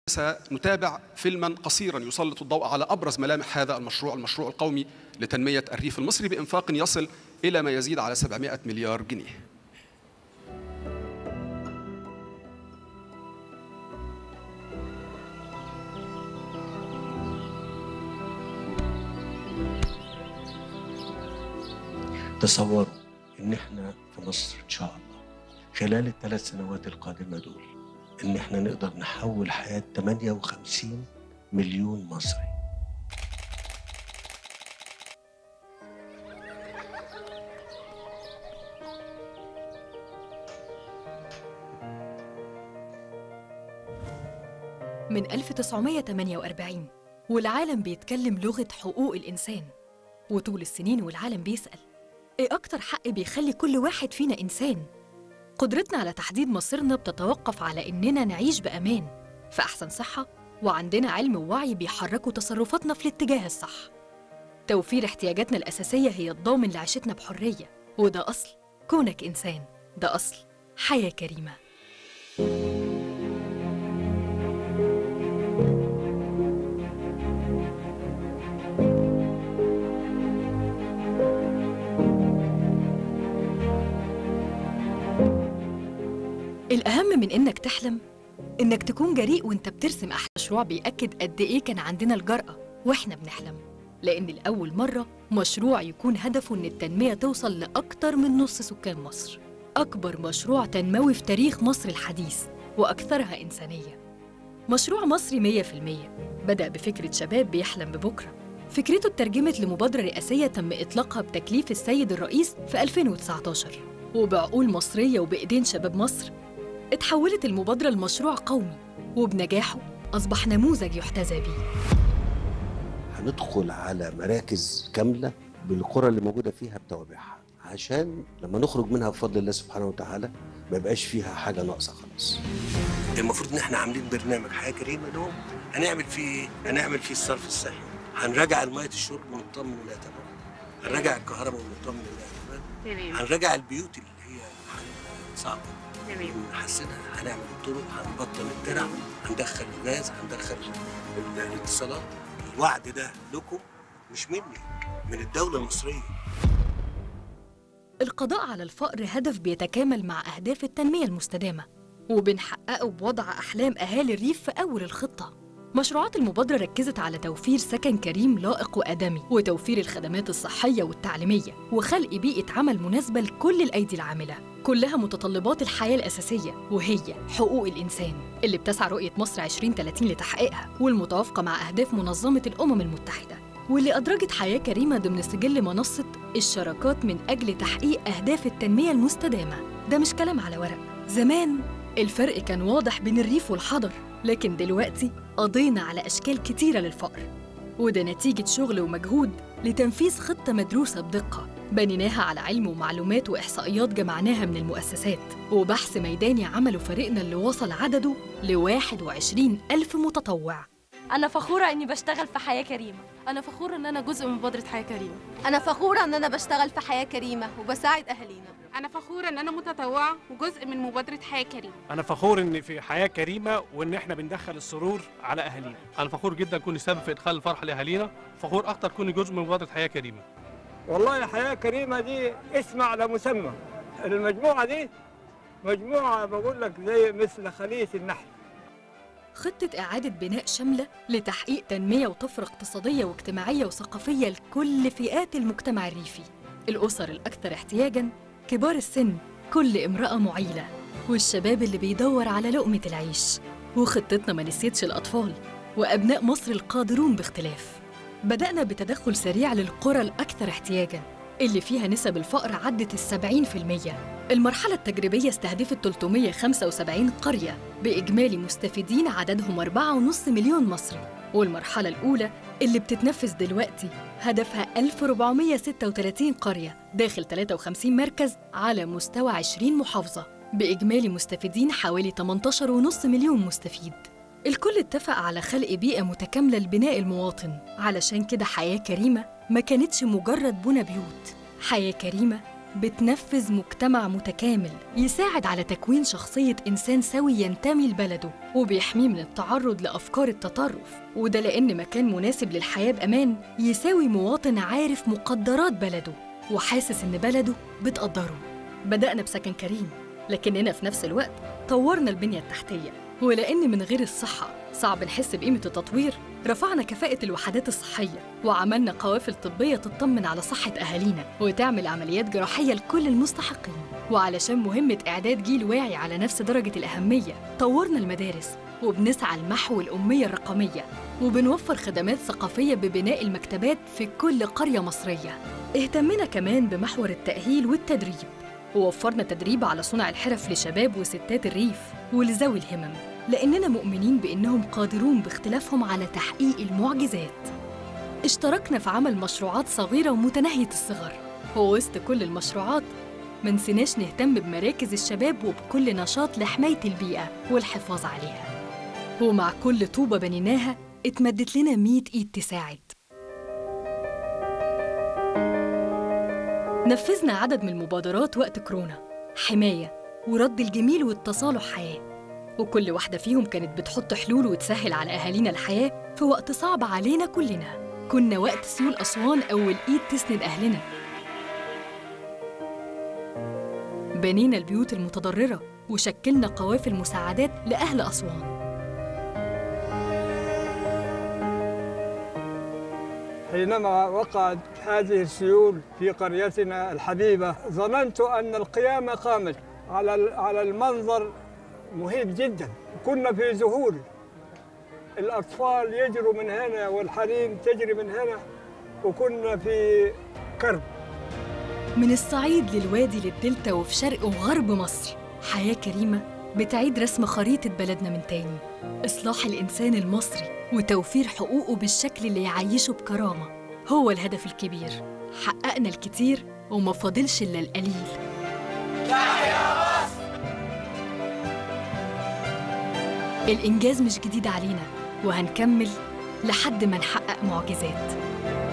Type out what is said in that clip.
سنتابع فيلما قصيرا يسلط الضوء على ابرز ملامح هذا المشروع المشروع القومي لتنميه الريف المصري بانفاق يصل الى ما يزيد على 700 مليار جنيه. تصوروا ان احنا في مصر ان شاء الله خلال الثلاث سنوات القادمه دول ان احنا نقدر نحول حياه 58 مليون مصري من 1948 والعالم بيتكلم لغة حقوق الإنسان وطول السنين والعالم بيسأل إيه أكتر حق بيخلي كل واحد فينا إنسان؟ قدرتنا على تحديد مصيرنا بتتوقف على إننا نعيش بأمان في أحسن صحة وعندنا علم ووعي بيحركوا تصرفاتنا في الاتجاه الصح توفير احتياجاتنا الأساسية هي الضامن لعيشتنا بحرية وده أصل كونك إنسان ده أصل حياة كريمة الأهم من إنك تحلم إنك تكون جريء وإنت بترسم أحلام مشروع بيأكد قد إيه كان عندنا الجرأة وإحنا بنحلم لأن لأول مرة مشروع يكون هدفه إن التنمية توصل لأكتر من نص سكان مصر أكبر مشروع تنموي في تاريخ مصر الحديث وأكثرها إنسانية مشروع مصري مية في المية بدأ بفكرة شباب بيحلم ببكرة فكرته اترجمت لمبادرة رئاسية تم إطلاقها بتكليف السيد الرئيس في 2019 وبعقول مصرية وبإيدين شباب مصر اتحولت المبادرة لمشروع قومي وبنجاحه أصبح نموذج يحتذى به هندخل على مراكز كامله بالقرى اللي موجوده فيها بتوابعها عشان لما نخرج منها بفضل الله سبحانه وتعالى ما يبقاش فيها حاجه ناقصه خالص المفروض ان احنا عاملين برنامج حياه كريمه لهم هنعمل فيه ايه؟ هنعمل فيه الصرف الصحي هنراجع الميه الشرب ونطمن ولا تمام هنراجع الكهرباء ونطمن ولا تمام تمام هنراجع البيوت اللي هي صعبه تمام نحسنها هنعمل الطرق هنبطل الترع هندخل الغاز هندخل ال- الاتصالات الوعد ده لكم مش مني من الدولة المصرية القضاء على الفقر هدف بيتكامل مع أهداف التنمية المستدامة وبنحققه بوضع أحلام أهالي الريف في أول الخطة مشروعات المبادرة ركزت على توفير سكن كريم لائق وآدمي وتوفير الخدمات الصحية والتعليمية وخلق بيئة عمل مناسبة لكل الأيدي العاملة كلها متطلبات الحياة الأساسية وهي حقوق الإنسان اللي بتسعى رؤية مصر 2030 لتحقيقها والمتوافقة مع أهداف منظمة الأمم المتحدة واللي أدرجت حياة كريمة ضمن سجل منصة الشراكات من أجل تحقيق أهداف التنمية المستدامة ده مش كلام على ورق زمان الفرق كان واضح بين الريف والحضر لكن دلوقتي قضينا على أشكال كتيرة للفقر وده نتيجة شغل ومجهود لتنفيذ خطة مدروسة بدقة بنيناها على علم ومعلومات وإحصائيات جمعناها من المؤسسات وبحث ميداني عمله فريقنا اللي وصل عدده ل 21 ألف متطوع أنا فخورة إني بشتغل في حياة كريمة أنا فخورة إن أنا جزء من مبادرة حياة كريمة أنا فخورة إن أنا بشتغل في حياة كريمة وبساعد أهالينا أنا فخورة إن أنا متطوعة وجزء من مبادرة حياة كريمة انا فخور ان في حياه كريمه وان احنا بندخل السرور على اهالينا انا فخور جدا كوني سبب في ادخال الفرح لاهالينا فخور اكتر كوني جزء من مبادره حياه كريمه والله حياة كريمة دي اسم على مسمى المجموعة دي مجموعة بقول لك زي مثل خلية النحل خطة إعادة بناء شاملة لتحقيق تنمية وطفرة اقتصادية واجتماعية وثقافية لكل فئات المجتمع الريفي الأسر الأكثر احتياجاً كبار السن كل امرأة معيلة والشباب اللي بيدور على لقمة العيش وخطتنا ما نسيتش الأطفال وأبناء مصر القادرون باختلاف بدأنا بتدخل سريع للقرى الأكثر احتياجاً اللي فيها نسب الفقر عدت السبعين في المية المرحلة التجريبية استهدفت 375 قرية بإجمالي مستفيدين عددهم 4.5 مليون مصري والمرحلة الأولى اللي بتتنفذ دلوقتي هدفها 1436 قرية داخل 53 مركز على مستوى 20 محافظة بإجمالي مستفيدين حوالي 18.5 مليون مستفيد الكل اتفق على خلق بيئة متكاملة لبناء المواطن علشان كده حياة كريمة ما كانتش مجرد بنى بيوت حياة كريمة بتنفذ مجتمع متكامل يساعد على تكوين شخصية إنسان سوي ينتمي لبلده وبيحميه من التعرض لأفكار التطرف وده لأن مكان مناسب للحياة بأمان يساوي مواطن عارف مقدرات بلده وحاسس إن بلده بتقدره بدأنا بسكن كريم لكننا في نفس الوقت طورنا البنية التحتية ولأن من غير الصحة صعب نحس بقيمة التطوير رفعنا كفاءة الوحدات الصحية وعملنا قوافل طبية تطمن على صحة أهالينا وتعمل عمليات جراحية لكل المستحقين وعلشان مهمة إعداد جيل واعي على نفس درجة الأهمية طورنا المدارس وبنسعى لمحو الأمية الرقمية وبنوفر خدمات ثقافية ببناء المكتبات في كل قرية مصرية اهتمنا كمان بمحور التأهيل والتدريب ووفرنا تدريب على صنع الحرف لشباب وستات الريف ولذوي الهمم لأننا مؤمنين بأنهم قادرون باختلافهم على تحقيق المعجزات اشتركنا في عمل مشروعات صغيرة ومتناهية الصغر ووسط كل المشروعات منسناش نهتم بمراكز الشباب وبكل نشاط لحماية البيئة والحفاظ عليها ومع كل طوبة بنيناها اتمدت لنا مية إيد تساعد نفذنا عدد من المبادرات وقت كورونا حماية ورد الجميل والتصالح حياة وكل واحدة فيهم كانت بتحط حلول وتسهل على أهالينا الحياة في وقت صعب علينا كلنا كنا وقت سيول أسوان أول إيد تسند أهلنا بنينا البيوت المتضررة وشكلنا قوافل مساعدات لأهل أسوان حينما وقعت هذه السيول في قريتنا الحبيبة ظننت أن القيامة قامت على على المنظر مهيب جدا كنا في ذهول الأطفال يجروا من هنا والحريم تجري من هنا وكنا في كرب من الصعيد للوادي للدلتا وفي شرق وغرب مصر حياة كريمة بتعيد رسم خريطة بلدنا من تاني إصلاح الإنسان المصري وتوفير حقوقه بالشكل اللي يعيشه بكرامة هو الهدف الكبير حققنا الكتير وما فاضلش إلا القليل الإنجاز مش جديد علينا وهنكمل لحد ما نحقق معجزات